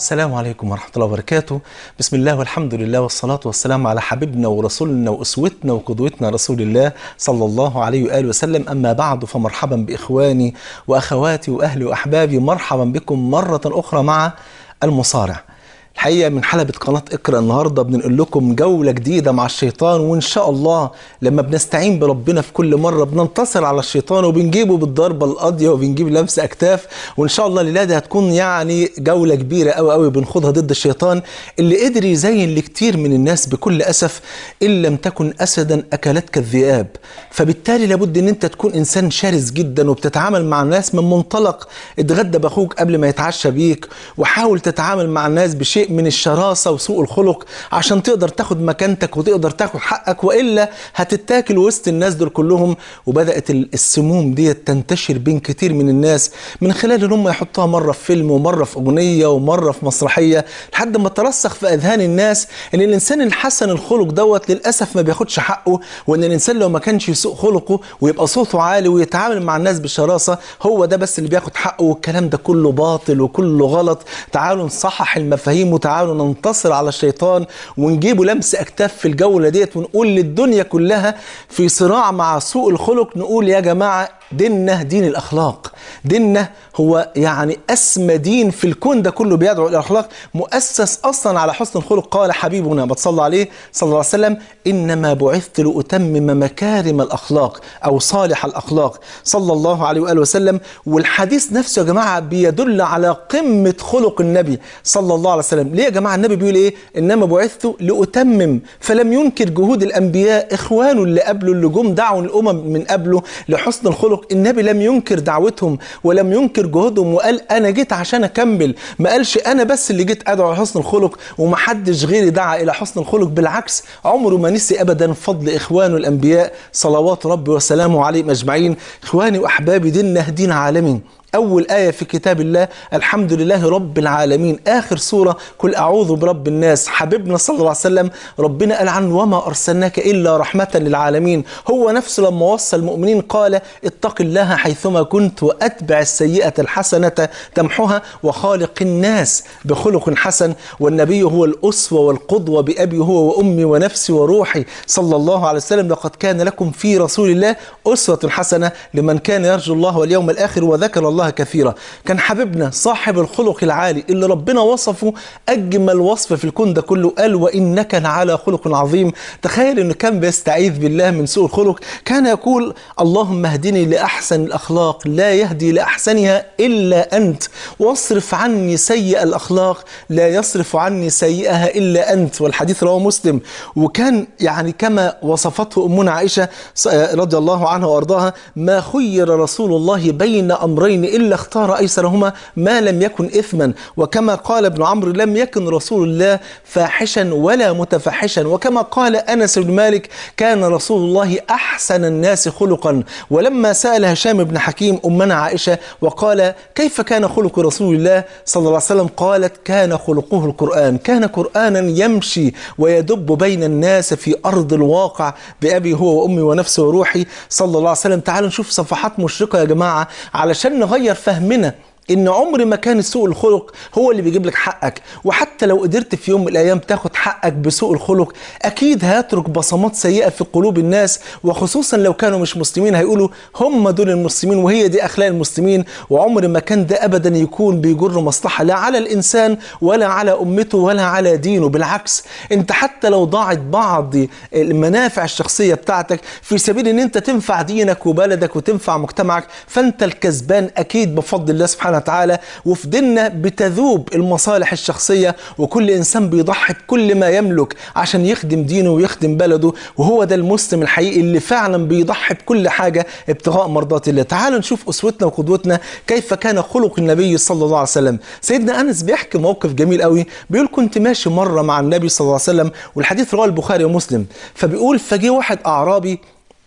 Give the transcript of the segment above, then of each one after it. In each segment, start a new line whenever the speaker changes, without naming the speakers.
السلام عليكم ورحمة الله وبركاته بسم الله والحمد لله والصلاة والسلام على حبيبنا ورسولنا وأسوتنا وقدوتنا رسول الله صلى الله عليه وآله وسلم أما بعد فمرحبا بإخواني وأخواتي وأهلي وأحبابي مرحبا بكم مرة أخرى مع المصارع الحقيقة من حلبة قناة اقرأ النهاردة بننقل لكم جولة جديدة مع الشيطان وإن شاء الله لما بنستعين بربنا في كل مرة بننتصر على الشيطان وبنجيبه بالضربة القاضية وبنجيب لمس أكتاف وإن شاء الله الليلة دي هتكون يعني جولة كبيرة أوي أوي بنخوضها ضد الشيطان اللي قدر يزين لكتير من الناس بكل أسف إن لم تكن أسدا أكلتك الذئاب فبالتالي لابد إن أنت تكون إنسان شرس جدا وبتتعامل مع الناس من منطلق اتغدى بأخوك قبل ما يتعشى بيك وحاول تتعامل مع الناس بشيء من الشراسة وسوء الخلق عشان تقدر تاخد مكانتك وتقدر تاخد حقك وإلا هتتاكل وسط الناس دول كلهم وبدأت السموم دي تنتشر بين كتير من الناس من خلال ان هم يحطوها مرة في فيلم ومرة في أغنية ومرة في مسرحية لحد ما ترسخ في أذهان الناس ان الإنسان الحسن الخلق دوت للأسف ما بياخدش حقه وان الإنسان لو ما كانش يسوء خلقه ويبقى صوته عالي ويتعامل مع الناس بشراسة هو ده بس اللي بياخد حقه والكلام ده كله باطل وكله غلط تعالوا نصحح المفاهيم وتعالوا ننتصر على الشيطان ونجيبه لمس اكتاف في الجوله ديت ونقول للدنيا كلها في صراع مع سوء الخلق نقول يا جماعه ديننا دين الاخلاق ديننا هو يعني اسمى دين في الكون ده كله بيدعو الى الاخلاق مؤسس اصلا على حسن الخلق قال حبيبنا بتصلى عليه صلى الله عليه وسلم انما بعثت لاتمم مكارم الاخلاق او صالح الاخلاق صلى الله عليه واله وسلم والحديث نفسه يا جماعه بيدل على قمه خلق النبي صلى الله عليه وسلم ليه يا جماعه النبي بيقول ايه انما بعثت لاتمم فلم ينكر جهود الانبياء اخوانه اللي قبله اللي جم دعوا الامم من قبله لحسن الخلق النبي لم ينكر دعوتهم ولم ينكر جهودهم وقال انا جيت عشان اكمل ما قالش انا بس اللي جيت ادعو لحسن الخلق ومحدش غيري دعا الى حسن الخلق بالعكس عمره ما نسي ابدا فضل اخوانه الانبياء صلوات ربي وسلامه عليهم اجمعين اخواني واحبابي ديننا دين عالمي أول آية في كتاب الله الحمد لله رب العالمين آخر سورة قل أعوذ برب الناس حبيبنا صلى الله عليه وسلم ربنا قال عنه وما أرسلناك إلا رحمة للعالمين هو نفسه لما وصى المؤمنين قال اتق الله حيثما كنت وأتبع السيئة الحسنة تمحها وخالق الناس بخلق حسن والنبي هو الأسوة والقدوة بأبي هو وأمي ونفسي وروحي صلى الله عليه وسلم لقد كان لكم في رسول الله أسوة حسنة لمن كان يرجو الله واليوم الآخر وذكر الله الله كثيرا كان حبيبنا صاحب الخلق العالي اللي ربنا وصفه أجمل وصف في الكون ده كله قال وإنك لعلى خلق عظيم تخيل أنه كان بيستعيذ بالله من سوء الخلق كان يقول اللهم اهدني لأحسن الأخلاق لا يهدي لأحسنها إلا أنت واصرف عني سيء الأخلاق لا يصرف عني سيئها إلا أنت والحديث رواه مسلم وكان يعني كما وصفته أمنا عائشة رضي الله عنها وأرضاها ما خير رسول الله بين أمرين إلا اختار أيسرهما ما لم يكن إثما وكما قال ابن عمرو لم يكن رسول الله فاحشا ولا متفحشا وكما قال أنس بن مالك كان رسول الله أحسن الناس خلقا ولما سأل هشام بن حكيم أمنا عائشة وقال كيف كان خلق رسول الله صلى الله عليه وسلم قالت كان خلقه القرآن كان قرآنا يمشي ويدب بين الناس في أرض الواقع بأبي هو وأمي ونفسي وروحي صلى الله عليه وسلم تعالوا نشوف صفحات مشرقة يا جماعة علشان نغير فهمنا ان عمر ما كان سوء الخلق هو اللي بيجيب لك حقك وحتى لو قدرت في يوم من الايام تاخد حقك بسوء الخلق اكيد هيترك بصمات سيئه في قلوب الناس وخصوصا لو كانوا مش مسلمين هيقولوا هم دول المسلمين وهي دي اخلاق المسلمين وعمر ما كان ده ابدا يكون بيجر مصلحه لا على الانسان ولا على امته ولا على دينه بالعكس انت حتى لو ضاعت بعض المنافع الشخصيه بتاعتك في سبيل ان انت تنفع دينك وبلدك وتنفع مجتمعك فانت الكسبان اكيد بفضل الله سبحانه سبحانه وتعالى وفي ديننا بتذوب المصالح الشخصية وكل إنسان بيضحي بكل ما يملك عشان يخدم دينه ويخدم بلده وهو ده المسلم الحقيقي اللي فعلا بيضحي بكل حاجة ابتغاء مرضات الله تعالوا نشوف أسوتنا وقدوتنا كيف كان خلق النبي صلى الله عليه وسلم سيدنا أنس بيحكي موقف جميل قوي بيقول كنت ماشي مرة مع النبي صلى الله عليه وسلم والحديث رواه البخاري ومسلم فبيقول فجه واحد أعرابي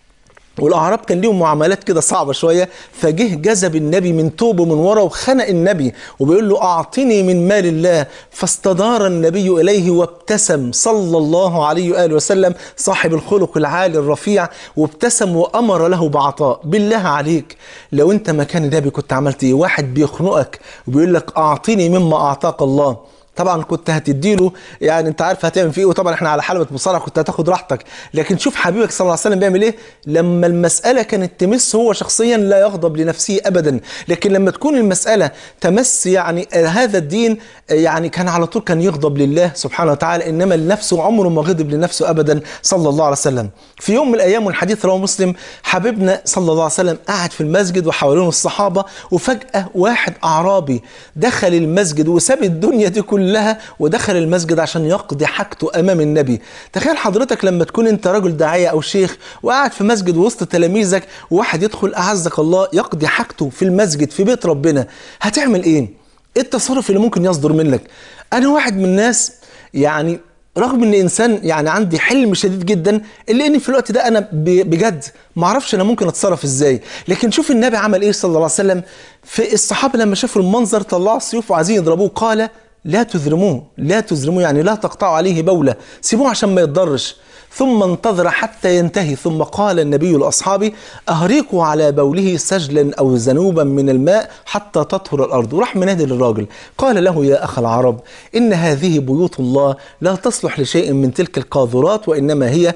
والاعراب كان ليهم معاملات كده صعبه شويه فجه جذب النبي من توبه من ورا وخنق النبي وبيقول له اعطني من مال الله فاستدار النبي اليه وابتسم صلى الله عليه واله وسلم صاحب الخلق العالي الرفيع وابتسم وامر له بعطاء بالله عليك لو انت مكان النبي كنت عملت ايه واحد بيخنقك وبيقول لك اعطني مما اعطاك الله طبعا كنت هتديله يعني انت عارف هتعمل فيه ايه وطبعا احنا على حلبة مصارعة كنت هتاخد راحتك لكن شوف حبيبك صلى الله عليه وسلم بيعمل ايه لما المسألة كانت تمس هو شخصيا لا يغضب لنفسه ابدا لكن لما تكون المسألة تمس يعني هذا الدين يعني كان على طول كان يغضب لله سبحانه وتعالى انما لنفسه عمره ما غضب لنفسه ابدا صلى الله عليه وسلم في يوم من الايام والحديث رواه مسلم حبيبنا صلى الله عليه وسلم قاعد في المسجد وحوالينه الصحابة وفجأة واحد اعرابي دخل المسجد وساب الدنيا دي كلها ودخل المسجد عشان يقضي حاجته امام النبي تخيل حضرتك لما تكون انت رجل داعيه او شيخ وقاعد في مسجد وسط تلاميذك وواحد يدخل اعزك الله يقضي حاجته في المسجد في بيت ربنا هتعمل ايه ايه التصرف اللي ممكن يصدر منك انا واحد من الناس يعني رغم ان انسان يعني عندي حلم شديد جدا الا ان في الوقت ده انا بجد ما اعرفش انا ممكن اتصرف ازاي لكن شوف النبي عمل ايه صلى الله عليه وسلم في الصحابه لما شافوا المنظر طلعوا السيوف وعايزين يضربوه قال لا تذرموه لا تذرموه يعني لا تقطعوا عليه بولة سيبوه عشان ما يتضرش ثم انتظر حتى ينتهي ثم قال النبي لأصحابه أهريقوا على بوله سجلا أو ذنوبا من الماء حتى تطهر الأرض وراح منادي للراجل قال له يا أخ العرب إن هذه بيوت الله لا تصلح لشيء من تلك القاذورات وإنما هي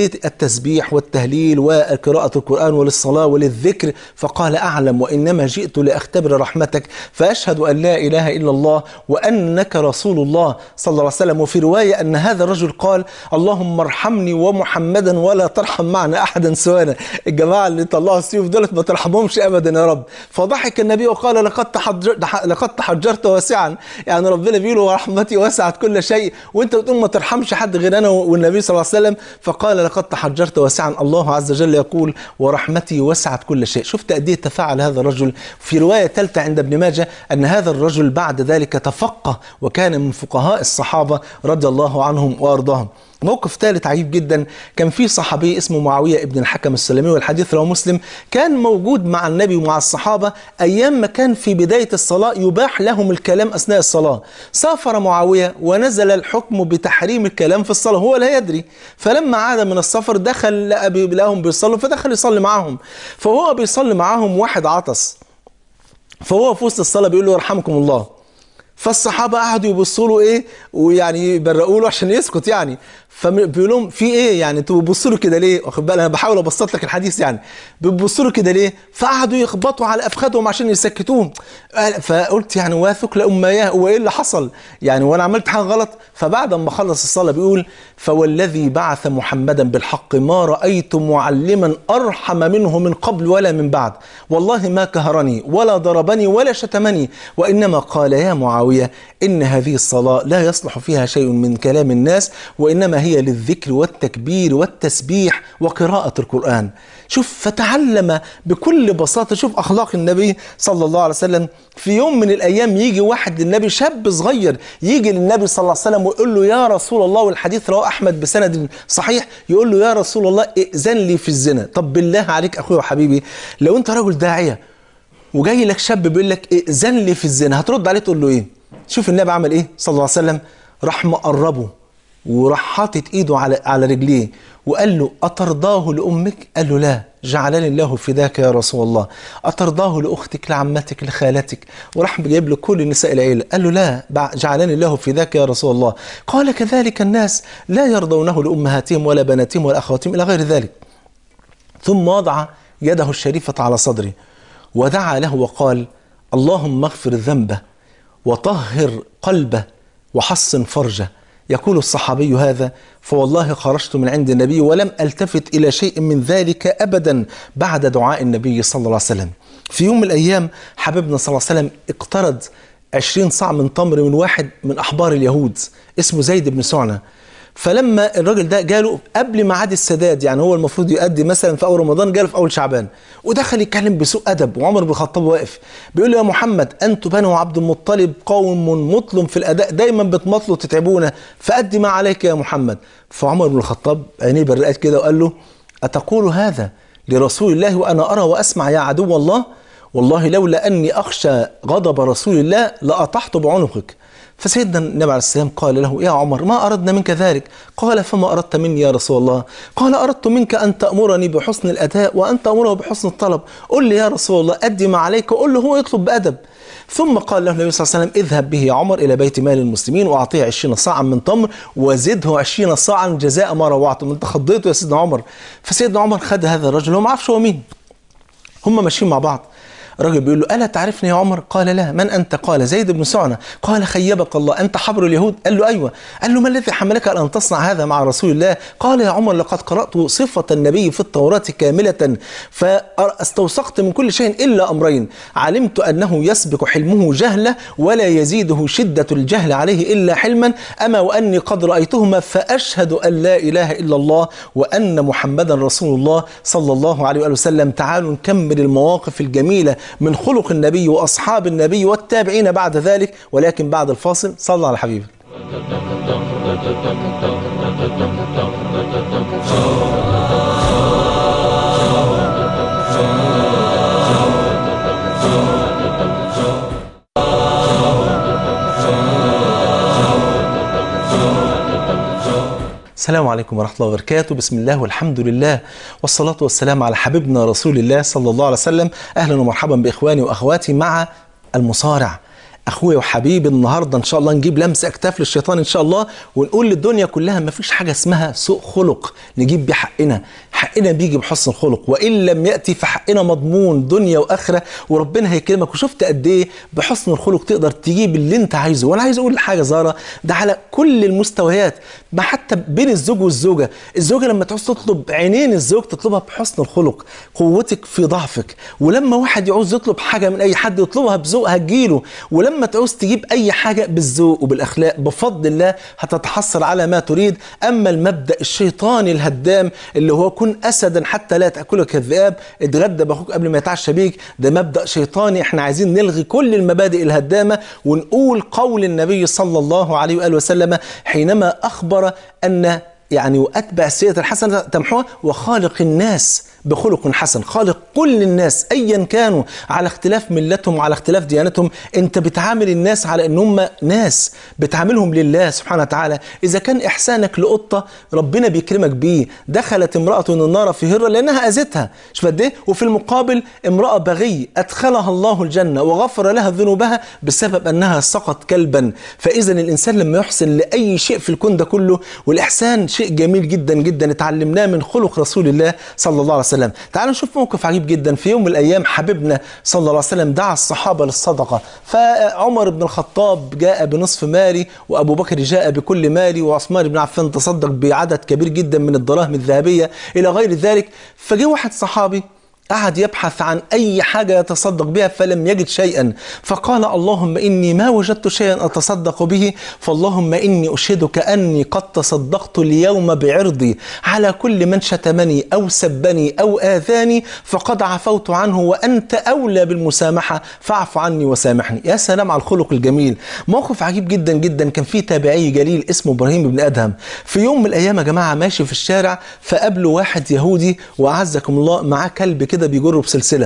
للتسبيح والتهليل وقراءة القرآن وللصلاة وللذكر فقال أعلم وإنما جئت لأختبر رحمتك فأشهد أن لا إله إلا الله وأنك رسول الله صلى الله عليه وسلم وفي رواية أن هذا الرجل قال اللهم ارحمني ومحمدا ولا ترحم معنا أحدا سوانا الجماعة اللي طلعوا السيوف دولت ما ترحمهمش أبدا يا رب فضحك النبي وقال لقد تحجر لقد تحجرت واسعا يعني ربنا بيقول ورحمتي وسعت كل شيء وانت بتقول ما ترحمش حد غير انا والنبي صلى الله عليه وسلم فقال لقد تحجرت واسعا الله عز وجل يقول ورحمتي وسعت كل شيء شفت قد ايه تفاعل هذا الرجل في روايه ثالثه عند ابن ماجه ان هذا الرجل بعد ذلك تفقه وكان من فقهاء الصحابه رضي الله عنهم وارضاهم موقف ثالث عجيب جدا كان في صحابي اسمه معاويه ابن الحكم السلمي والحديث رواه مسلم كان موجود مع النبي ومع الصحابه ايام ما كان في بدايه الصلاه يباح لهم الكلام اثناء الصلاه سافر معاويه ونزل الحكم بتحريم الكلام في الصلاه هو لا يدري فلما عاد من السفر دخل لقى لهم بيصلوا فدخل يصلي معاهم فهو بيصلي معاهم واحد عطس فهو في وسط الصلاه بيقول له يرحمكم الله فالصحابه قعدوا يبصوا له ايه ويعني يبرقوا له عشان يسكت يعني فبيقول لهم في ايه يعني انتوا بتبصوا له كده ليه واخد بالك انا بحاول ابسط لك الحديث يعني بتبصوا له كده ليه فقعدوا يخبطوا على افخاذهم عشان يسكتوهم فقلت يعني واثق لامياه هو ايه اللي حصل يعني وانا عملت حاجه غلط فبعد ما خلص الصلاه بيقول فوالذي بعث محمدا بالحق ما رايت معلما ارحم منه من قبل ولا من بعد والله ما كهرني ولا ضربني ولا شتمني وانما قال يا معاويه ان هذه الصلاه لا يصلح فيها شيء من كلام الناس وانما هي للذكر والتكبير والتسبيح وقراءة القرآن شوف فتعلم بكل بساطة شوف أخلاق النبي صلى الله عليه وسلم في يوم من الأيام يجي واحد للنبي شاب صغير يجي للنبي صلى الله عليه وسلم ويقول له يا رسول الله والحديث رواه أحمد بسند صحيح يقول له يا رسول الله ائذن لي في الزنا طب بالله عليك أخويا وحبيبي لو أنت رجل داعية وجاي لك شاب بيقول لك ائذن لي في الزنا هترد عليه تقول له إيه شوف النبي عمل إيه صلى الله عليه وسلم راح مقربه وراح حاطط ايده على على رجليه وقال له أترضاه لأمك؟ قال له لا جعلني الله فداك يا رسول الله أترضاه لأختك لعمتك لخالتك وراح جايب له كل نساء العيلة قال له لا جعلني الله فداك يا رسول الله قال كذلك الناس لا يرضونه لأمهاتهم ولا بناتهم ولا أخواتهم إلى غير ذلك ثم وضع يده الشريفة على صدره ودعا له وقال اللهم اغفر ذنبه وطهر قلبه وحصن فرجه يقول الصحابي هذا فوالله خرجت من عند النبي ولم التفت الى شيء من ذلك ابدا بعد دعاء النبي صلى الله عليه وسلم. في يوم من الايام حبيبنا صلى الله عليه وسلم اقترض 20 صاع من تمر من واحد من احبار اليهود اسمه زيد بن سعنه. فلما الراجل ده جاله قبل ميعاد السداد يعني هو المفروض يؤدي مثلا في اول رمضان جاله في اول شعبان ودخل يتكلم بسوء ادب وعمر بن الخطاب واقف بيقول له يا محمد انتم بنو عبد المطلب قوم مطلم في الاداء دايما بتمطلوا تتعبونا فادي ما عليك يا محمد فعمر بن الخطاب عينيه برقت كده وقال له اتقول هذا لرسول الله وانا ارى واسمع يا عدو الله والله لولا اني اخشى غضب رسول الله لاطحت بعنقك فسيدنا النبي عليه السلام قال له يا عمر ما أردنا منك ذلك قال فما أردت مني يا رسول الله قال أردت منك أن تأمرني بحسن الأداء وأن تأمره بحسن الطلب قل لي يا رسول الله أدي ما عليك وقل له هو يطلب بأدب ثم قال له النبي صلى الله عليه وسلم اذهب به يا عمر إلى بيت مال المسلمين وأعطيه عشرين صاعا من تمر وزده عشرين صاعا جزاء ما روعته أنت خضيته يا سيدنا عمر فسيدنا عمر خد هذا الرجل هو ما عرفش هو مين هم ماشيين مع بعض الراجل بيقول له ألا تعرفني يا عمر قال لا من أنت قال زيد بن سعنة قال خيبك الله أنت حبر اليهود قال له أيوة قال له ما الذي حملك على أن تصنع هذا مع رسول الله قال يا عمر لقد قرأت صفة النبي في التوراة كاملة فاستوثقت من كل شيء إلا أمرين علمت أنه يسبق حلمه جهلة ولا يزيده شدة الجهل عليه إلا حلما أما وأني قد رأيتهما فأشهد أن لا إله إلا الله وأن محمدا رسول الله صلى الله عليه وآله وسلم تعالوا نكمل المواقف الجميلة من خلق النبي وأصحاب النبي والتابعين بعد ذلك ولكن بعد الفاصل صلى على حبيبك السلام عليكم ورحمة الله وبركاته بسم الله والحمد لله والصلاة والسلام على حبيبنا رسول الله صلى الله عليه وسلم أهلا ومرحبا بإخواني وأخواتي مع المصارع اخويا وحبيبي النهارده ان شاء الله نجيب لمس اكتاف للشيطان ان شاء الله ونقول للدنيا كلها ما فيش حاجه اسمها سوء خلق نجيب بيه حقنا حقنا بيجي بحسن الخلق وان لم ياتي فحقنا مضمون دنيا واخره وربنا هيكرمك وشفت قد ايه بحسن الخلق تقدر تجيب اللي انت عايزه وانا عايز اقول حاجه زاره ده على كل المستويات ما حتى بين الزوج والزوجه الزوجه لما تعوز تطلب عينين الزوج تطلبها بحسن الخلق قوتك في ضعفك ولما واحد يعوز يطلب حاجه من اي حد يطلبها بذوق هتجيله ولما تعوز تجيب اي حاجه بالذوق وبالاخلاق بفضل الله هتتحصل على ما تريد اما المبدا الشيطاني الهدام اللي هو كن اسدا حتى لا تاكلك الذئاب اتغدى باخوك قبل ما يتعشى بيك ده مبدا شيطاني احنا عايزين نلغي كل المبادئ الهدامه ونقول قول النبي صلى الله عليه واله وسلم حينما اخبر ان يعني واتبع السيئه الحسنه تمحوها وخالق الناس بخلق حسن خالق كل الناس ايا كانوا على اختلاف ملتهم وعلى اختلاف ديانتهم انت بتعامل الناس على ان هم ناس بتعاملهم لله سبحانه وتعالى اذا كان احسانك لقطه ربنا بيكرمك بيه دخلت امراه النار في هره لانها اذتها شوف قد ايه وفي المقابل امراه بغي ادخلها الله الجنه وغفر لها ذنوبها بسبب انها سقط كلبا فاذا الانسان لما يحسن لاي شيء في الكون ده كله والاحسان شيء جميل جدا جدا اتعلمناه من خلق رسول الله صلى الله عليه وسلم وسلم تعالوا نشوف موقف عجيب جدا في يوم من الأيام حبيبنا صلى الله عليه وسلم دعا الصحابة للصدقة فعمر بن الخطاب جاء بنصف مالي وأبو بكر جاء بكل مالي وعثمان بن عفان تصدق بعدد كبير جدا من الدراهم الذهبية إلى غير ذلك فجاء واحد صحابي قعد يبحث عن أي حاجة يتصدق بها فلم يجد شيئا فقال اللهم إني ما وجدت شيئا أتصدق به فاللهم إني أشهدك أني قد تصدقت اليوم بعرضي على كل من شتمني أو سبني أو آذاني فقد عفوت عنه وأنت أولى بالمسامحة فاعف عني وسامحني يا سلام على الخلق الجميل موقف عجيب جدا جدا كان فيه تابعي جليل اسمه إبراهيم بن أدهم في يوم من الأيام يا جماعة ماشي في الشارع فقابله واحد يهودي وأعزكم الله معاه كلب كده بيجره بسلسله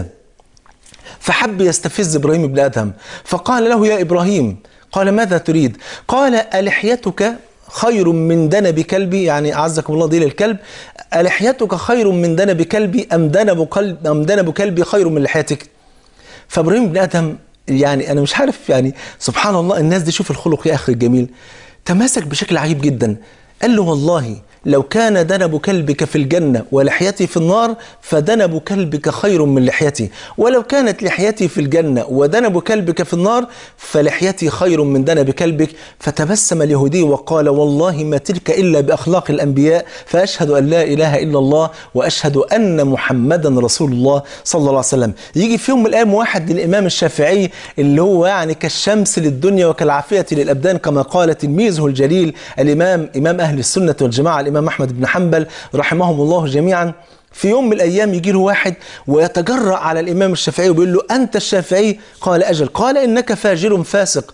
فحب يستفز ابراهيم بن ادهم فقال له يا ابراهيم قال ماذا تريد قال الحيتك خير من دنب كلبي يعني اعزكم الله دي للكلب الحيتك خير من دنب كلبي ام دنب كلب ام دنب كلبي خير من لحيتك فابراهيم بن ادهم يعني انا مش عارف يعني سبحان الله الناس دي شوف الخلق يا اخي الجميل تماسك بشكل عجيب جدا قال له والله لو كان دنب كلبك في الجنة ولحيتي في النار فدنب كلبك خير من لحيتي ولو كانت لحيتي في الجنة ودنب كلبك في النار فلحيتي خير من دنب كلبك فتبسم اليهودي وقال والله ما تلك إلا بأخلاق الأنبياء فأشهد أن لا إله إلا الله وأشهد أن محمدا رسول الله صلى الله عليه وسلم يجي في يوم من الأيام واحد للإمام الشافعي اللي هو يعني كالشمس للدنيا وكالعافية للأبدان كما قال تلميذه الجليل الإمام إمام أهل السنة والجماعة الإمام أحمد بن حنبل رحمهم الله جميعا في يوم من الأيام يجي له واحد ويتجرأ على الإمام الشافعي وبيقول له أنت الشافعي قال أجل قال إنك فاجر فاسق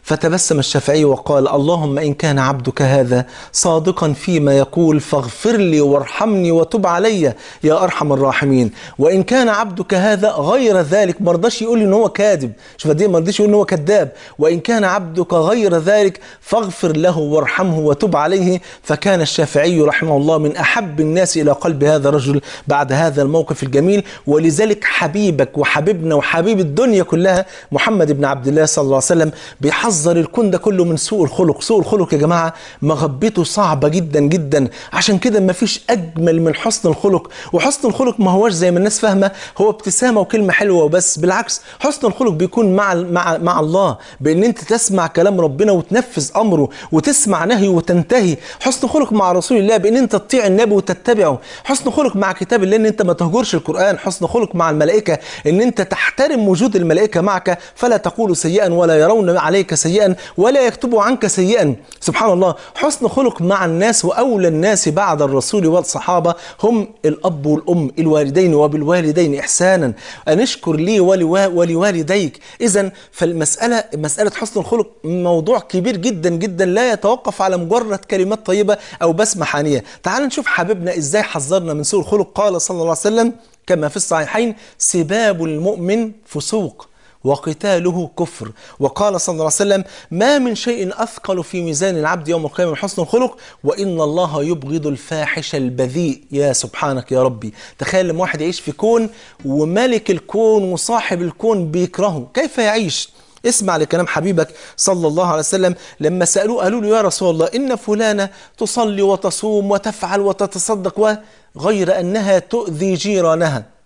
فتبسم الشافعي وقال اللهم إن كان عبدك هذا صادقا فيما يقول فاغفر لي وارحمني وتب علي يا أرحم الراحمين وإن كان عبدك هذا غير ذلك مرضاش يقول إن هو كاذب شوف قد إيه مرضاش يقول إن هو كذاب وإن كان عبدك غير ذلك فاغفر له وارحمه وتب عليه فكان الشافعي رحمه الله من أحب الناس إلى قلب هذا الرجل بعد هذا الموقف الجميل ولذلك حبيبك وحبيبنا وحبيب الدنيا كلها محمد بن عبد الله صلى الله عليه وسلم بيحذر الكون ده كله من سوء الخلق سوء الخلق يا جماعة مغبته صعبة جدا جدا عشان كده ما فيش أجمل من حسن الخلق وحسن الخلق ما هوش زي ما الناس فاهمة هو ابتسامة وكلمة حلوة وبس بالعكس حسن الخلق بيكون مع مع مع الله بأن أنت تسمع كلام ربنا وتنفذ أمره وتسمع نهيه وتنتهي حسن خلق مع رسول الله بأن أنت تطيع النبي وتتبعه حسن خلق مع كتاب الله أن أنت ما تهجرش القرآن حسن خلق مع الملائكة أن أنت تحترم وجود الملائكة معك فلا تقول سيئا ولا يرون عليك سيئا ولا يكتبوا عنك سيئا سبحان الله حسن خلق مع الناس وأولى الناس بعد الرسول والصحابة هم الأب والأم الوالدين وبالوالدين إحسانا أن اشكر لي ولوا ولوالديك إذا فالمسألة مسألة حسن الخلق موضوع كبير جدا جدا لا يتوقف على مجرد كلمات طيبة أو بسمة حانية تعال نشوف حبيبنا إزاي حذرنا من سوء الخلق قال صلى الله عليه وسلم كما في الصحيحين سباب المؤمن فسوق وقتاله كفر وقال صلى الله عليه وسلم ما من شيء أثقل في ميزان العبد يوم القيامة من حسن الخلق وإن الله يبغض الفاحش البذيء يا سبحانك يا ربي تخيل لما واحد يعيش في كون وملك الكون وصاحب الكون بيكرهه كيف يعيش اسمع لكلام حبيبك صلى الله عليه وسلم لما سألوه قالوا له يا رسول الله إن فلانة تصلي وتصوم وتفعل وتتصدق غير أنها تؤذي جيرانها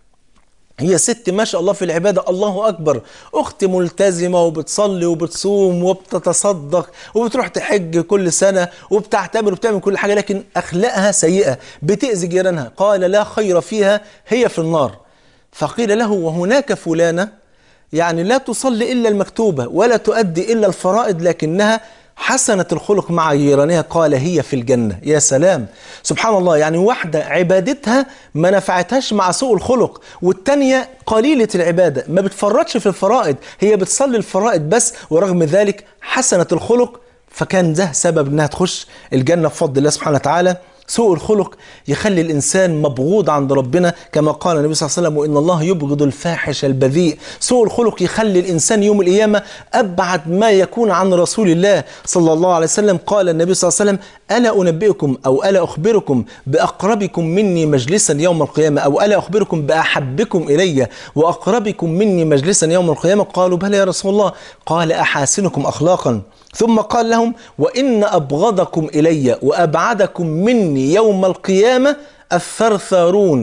هي ست ما شاء الله في العبادة الله أكبر أخت ملتزمة وبتصلي وبتصوم وبتتصدق وبتروح تحج كل سنة وبتعتبر وبتعمل كل حاجة لكن أخلاقها سيئة بتأذي جيرانها قال لا خير فيها هي في النار فقيل له وهناك فلانة يعني لا تصلي إلا المكتوبة ولا تؤدي إلا الفرائض لكنها حسنة الخلق مع جيرانها قال هي في الجنة يا سلام سبحان الله يعني واحدة عبادتها ما نفعتهاش مع سوء الخلق والتانية قليلة العبادة ما بتفرطش في الفرائض هي بتصلي الفرائض بس ورغم ذلك حسنة الخلق فكان ده سبب انها تخش الجنة بفضل الله سبحانه وتعالى سوء الخلق يخلي الإنسان مبغوض عند ربنا كما قال النبي صلى الله عليه وسلم وإن الله يبغض الفاحش البذيء سوء الخلق يخلي الإنسان يوم القيامة أبعد ما يكون عن رسول الله صلى الله عليه وسلم قال النبي صلى الله عليه وسلم ألا أنبئكم أو ألا أخبركم بأقربكم مني مجلسا يوم القيامة أو ألا أخبركم بأحبكم إلي وأقربكم مني مجلسا يوم القيامة قالوا بلى يا رسول الله قال أحاسنكم أخلاقا ثم قال لهم وإن أبغضكم إلي وأبعدكم مني يوم القيامة الثرثارون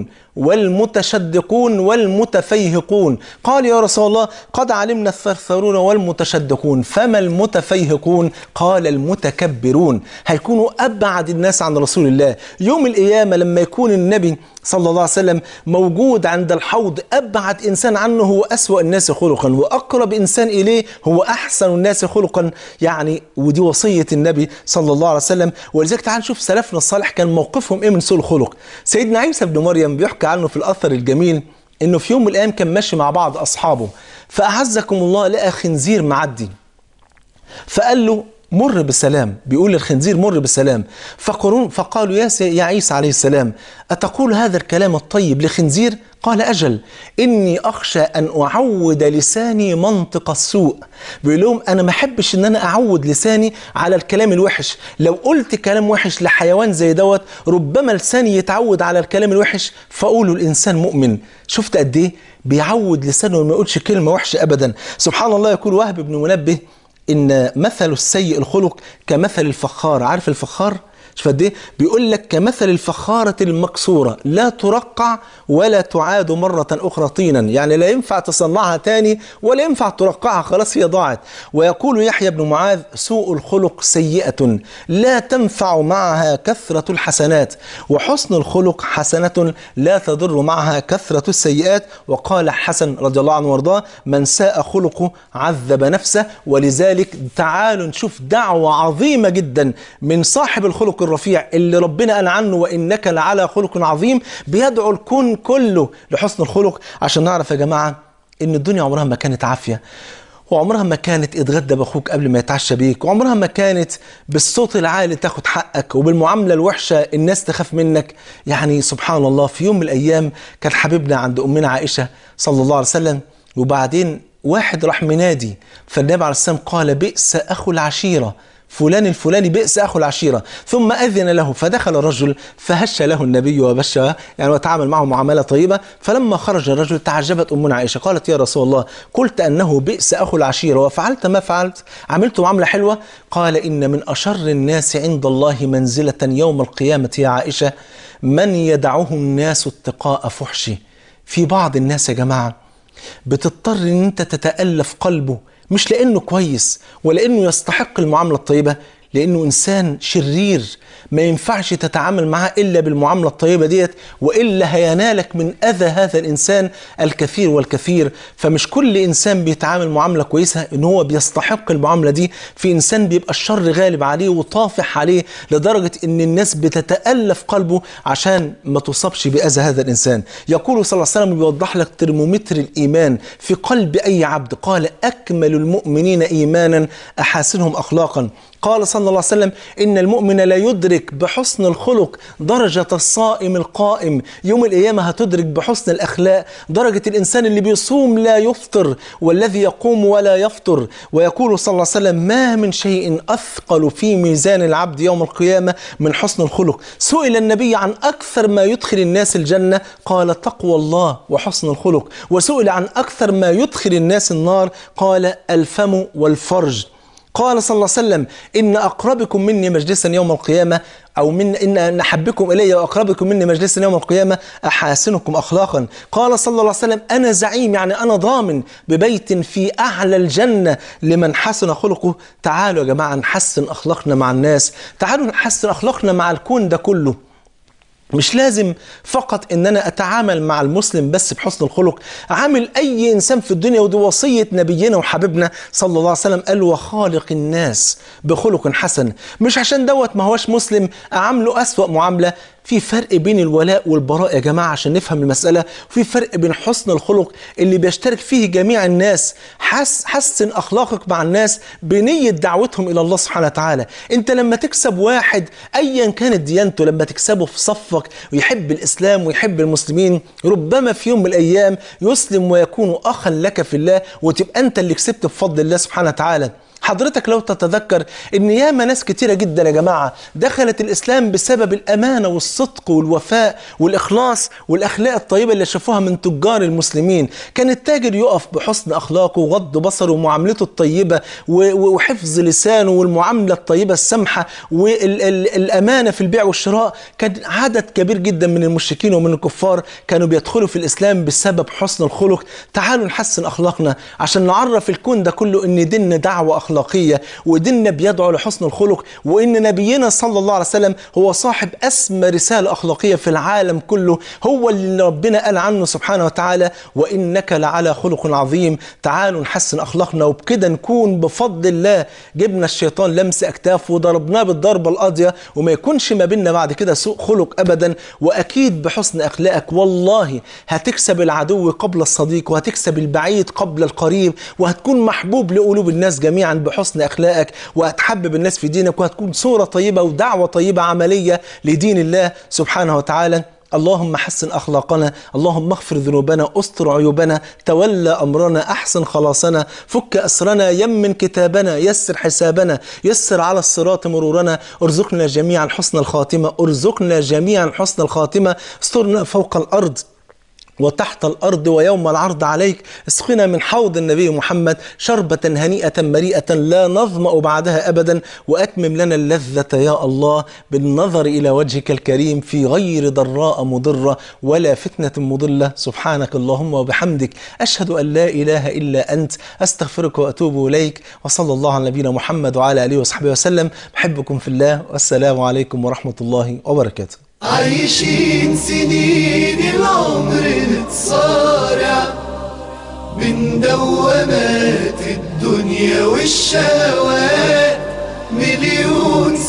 والمتشدقون والمتفيهقون قال يا رسول الله قد علمنا الثرثارون والمتشدقون فما المتفيهقون قال المتكبرون هيكونوا أبعد الناس عن رسول الله يوم القيامة لما يكون النبي صلى الله عليه وسلم موجود عند الحوض أبعد إنسان عنه هو أسوأ الناس خلقا وأقرب إنسان إليه هو أحسن الناس خلقا يعني ودي وصية النبي صلى الله عليه وسلم ولذلك تعال نشوف سلفنا الصالح كان موقفهم إيه من سوء الخلق سيدنا عيسى بن مريم بيحكى عنه في الأثر الجميل إنه في يوم من الأيام كان ماشي مع بعض أصحابه فأعزكم الله لقى خنزير معدي فقال له مر بالسلام بيقول للخنزير مر بالسلام فقرون فقالوا يا, يا عيسى عليه السلام أتقول هذا الكلام الطيب لخنزير قال أجل إني أخشى أن أعود لساني منطق السوء بيقول لهم أنا ما أحبش إن أنا أعود لساني على الكلام الوحش لو قلت كلام وحش لحيوان زي دوت ربما لساني يتعود على الكلام الوحش فأقوله الإنسان مؤمن شفت قد إيه بيعود لسانه ما يقولش كلمة وحشة أبدا سبحان الله يقول وهب بن منبه إن مثل السيء الخلق كمثل الفخار عارف الفخار؟ شوف قد ايه بيقول لك كمثل الفخارة المكسورة لا ترقع ولا تعاد مرة أخرى طينا يعني لا ينفع تصنعها تاني ولا ينفع ترقعها خلاص هي ضاعت ويقول يحيى بن معاذ سوء الخلق سيئة لا تنفع معها كثرة الحسنات وحسن الخلق حسنة لا تضر معها كثرة السيئات وقال حسن رضي الله عنه وارضاه من ساء خلقه عذب نفسه ولذلك تعالوا نشوف دعوة عظيمة جدا من صاحب الخلق الرفيع اللي ربنا قال عنه وإنك لعلى خلق عظيم بيدعو الكون كله لحسن الخلق عشان نعرف يا جماعة إن الدنيا عمرها ما كانت عافية وعمرها ما كانت اتغدى باخوك قبل ما يتعشى بيك وعمرها ما كانت بالصوت العالي تاخد حقك وبالمعامله الوحشه الناس تخاف منك يعني سبحان الله في يوم من الايام كان حبيبنا عند امنا عائشه صلى الله عليه وسلم وبعدين واحد راح منادي فالنبي عليه السلام قال بئس اخو العشيره فلان الفلاني بئس اخو العشيره ثم اذن له فدخل الرجل فهش له النبي وبشر يعني وتعامل معه معامله طيبه فلما خرج الرجل تعجبت امنا عائشه قالت يا رسول الله قلت انه بئس اخو العشيره وفعلت ما فعلت عملت معامله حلوه قال ان من اشر الناس عند الله منزله يوم القيامه يا عائشه من يدعه الناس اتقاء فحشه في بعض الناس يا جماعه بتضطر ان انت تتالف قلبه مش لانه كويس ولا انه يستحق المعامله الطيبه لانه انسان شرير ما ينفعش تتعامل معاه الا بالمعامله الطيبه ديت والا هينالك من اذى هذا الانسان الكثير والكثير فمش كل انسان بيتعامل معامله كويسه ان هو بيستحق المعامله دي في انسان بيبقى الشر غالب عليه وطافح عليه لدرجه ان الناس بتتالف قلبه عشان ما تصابش باذى هذا الانسان يقول صلى الله عليه وسلم بيوضح لك ترمومتر الايمان في قلب اي عبد قال اكمل المؤمنين ايمانا احاسنهم اخلاقا قال صلى الله عليه وسلم إن المؤمن لا يدرك بحسن الخلق درجة الصائم القائم يوم القيامة هتدرك بحسن الأخلاق درجة الإنسان اللي بيصوم لا يفطر والذي يقوم ولا يفطر ويقول صلى الله عليه وسلم ما من شيء أثقل في ميزان العبد يوم القيامة من حسن الخلق سئل النبي عن أكثر ما يدخل الناس الجنة قال تقوى الله وحسن الخلق وسئل عن أكثر ما يدخل الناس النار قال الفم والفرج قال صلى الله عليه وسلم إن أقربكم مني مجلسا يوم القيامة أو من إن أحبكم إلي وأقربكم مني مجلسا يوم القيامة أحاسنكم أخلاقا قال صلى الله عليه وسلم أنا زعيم يعني أنا ضامن ببيت في أعلى الجنة لمن حسن خلقه تعالوا يا جماعة نحسن أخلاقنا مع الناس تعالوا نحسن أخلاقنا مع الكون ده كله مش لازم فقط ان انا اتعامل مع المسلم بس بحسن الخلق عامل اي انسان في الدنيا ودي وصيه نبينا وحبيبنا صلى الله عليه وسلم قال وخالق الناس بخلق حسن مش عشان دوت ما هوش مسلم اعامله اسوا معامله في فرق بين الولاء والبراء يا جماعة عشان نفهم المسألة وفي فرق بين حسن الخلق اللي بيشترك فيه جميع الناس حس حسن أخلاقك مع الناس بنية دعوتهم إلى الله سبحانه وتعالى أنت لما تكسب واحد أيا كانت ديانته لما تكسبه في صفك ويحب الإسلام ويحب المسلمين ربما في يوم من الأيام يسلم ويكون أخا لك في الله وتبقى أنت اللي كسبت بفضل الله سبحانه وتعالى حضرتك لو تتذكر ان ياما ناس كتيره جدا يا جماعه دخلت الاسلام بسبب الامانه والصدق والوفاء والاخلاص والاخلاق الطيبه اللي شافوها من تجار المسلمين كان التاجر يقف بحسن اخلاقه وغض بصره ومعاملته الطيبه وحفظ لسانه والمعامله الطيبه السمحه والامانه في البيع والشراء كان عدد كبير جدا من المشركين ومن الكفار كانوا بيدخلوا في الاسلام بسبب حسن الخلق تعالوا نحسن اخلاقنا عشان نعرف الكون ده كله ان ديننا دعوه أخلاقية وديننا بيدعو لحسن الخلق وإن نبينا صلى الله عليه وسلم هو صاحب أسمى رسالة أخلاقية في العالم كله هو اللي ربنا قال عنه سبحانه وتعالى وإنك لعلى خلق عظيم تعالوا نحسن أخلاقنا وبكده نكون بفضل الله جبنا الشيطان لمس أكتاف وضربناه بالضربة القاضية وما يكونش ما بيننا بعد كده سوء خلق أبدا وأكيد بحسن أخلاقك والله هتكسب العدو قبل الصديق وهتكسب البعيد قبل القريب وهتكون محبوب لقلوب الناس جميعا بحسن اخلاقك وهتحبب الناس في دينك وهتكون صوره طيبه ودعوه طيبه عمليه لدين الله سبحانه وتعالى اللهم حسن اخلاقنا، اللهم اغفر ذنوبنا، استر عيوبنا، تولى امرنا، احسن خلاصنا، فك اسرنا، يمن كتابنا، يسر حسابنا، يسر على الصراط مرورنا، ارزقنا جميعا حسن الخاتمه، ارزقنا جميعا حسن الخاتمه، استرنا فوق الارض وتحت الأرض ويوم العرض عليك اسقنا من حوض النبي محمد شربة هنيئة مريئة لا نظمأ بعدها أبدا وأتمم لنا اللذة يا الله بالنظر إلى وجهك الكريم في غير ضراء مضرة ولا فتنة مضلة سبحانك اللهم وبحمدك أشهد أن لا إله إلا أنت أستغفرك وأتوب إليك وصلى الله على نبينا محمد وعلى آله وصحبه وسلم بحبكم في الله والسلام عليكم ورحمة الله وبركاته
عايشين سنين العمر نتصارع من دوامات الدنيا والشهوات مليون